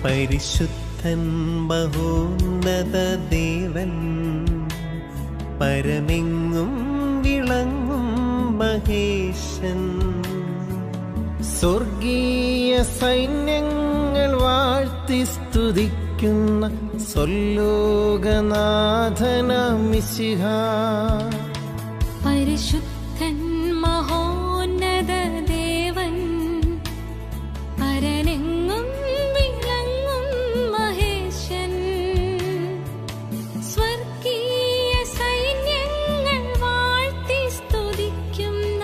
പരിശുദ്ധൻ ബഹോന്നത ദേവൻ പരമെങ്ങും വിളങ്ങും മഹേശൻ സ്വർഗീയ സൈന്യങ്ങൾ വാഴ്ത്തി സ്തുതിക്കുന്ന സ്വല്ലോകനാഥനമിശിഹ പരിശുദ്ധൻ മഹോന്നത ദേവൻ പരനെങ്ങും വിളങ്ങും മഹേശൻ സ്വർഗീയ സൈന്യങ്ങൾ വാഴ്ത്തി സ്തുതിക്കുന്ന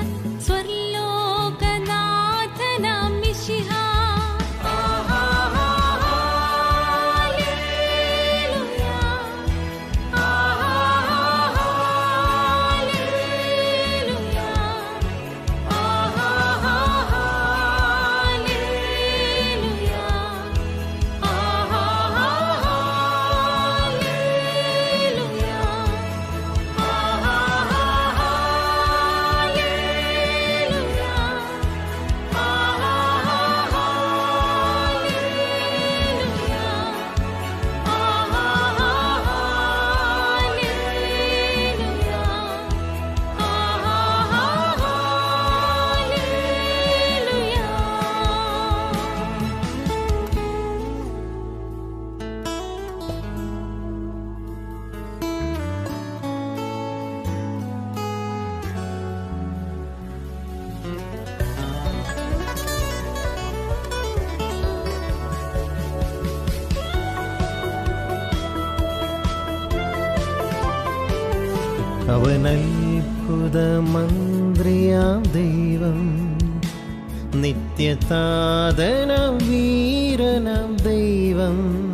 സ്വർലോകനാഥനാം മിശിഹ അവൻ അത്ഭുത മന്ത്രിയാം ദൈവം നിത്യതാതനം വീരനാം ദൈവം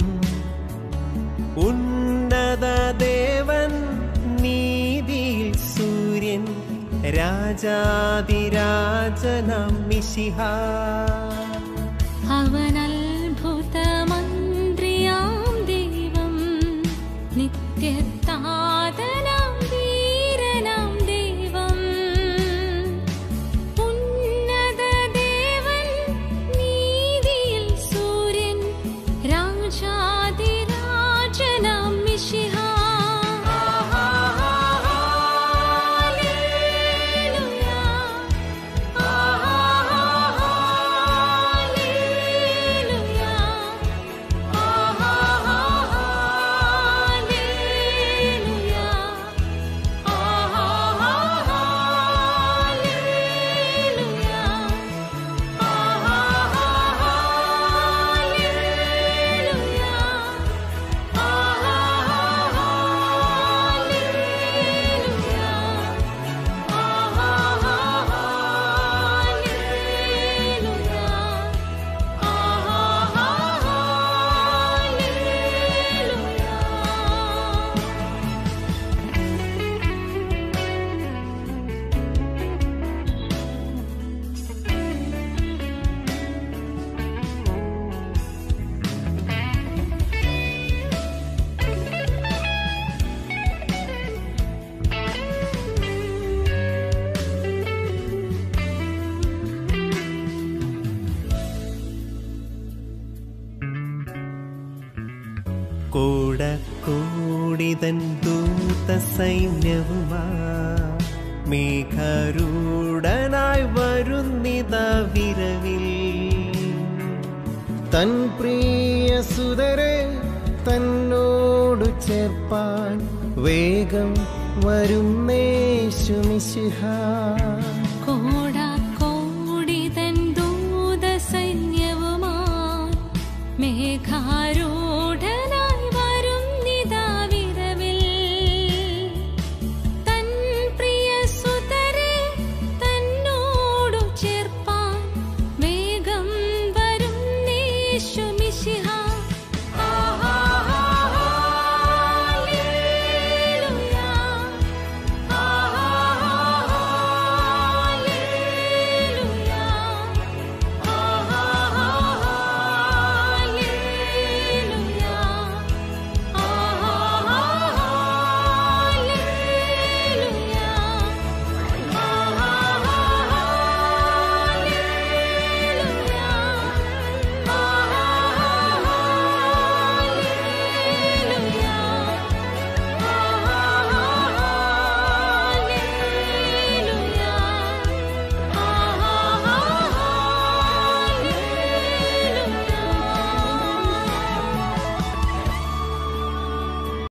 ഉന്നത ദേവൻ നീതിയിൽ സൂര്യൻ രാജാതിരാജനം മിശിഹ അവൻ അത്ഭുതമന്ത്രിയാം ദൈവം നിത്യത്താതനാം വീരനാം ദൈവം ഉന്നത ദേവൻ നീതിയിൽ സൂര്യൻ രാജാതിരാജനാം മിശിഹ കൂടക്കൂടിതൻ ദൂത സൈന്യവുമാ മേഘാരൂഢനായി വരുന്നിത വിരവിൽ തൻ പ്രിയ സുതരെ തന്നോടു ചേർപ്പാൻ വേഗം വരുന്നേശുമിശിഹ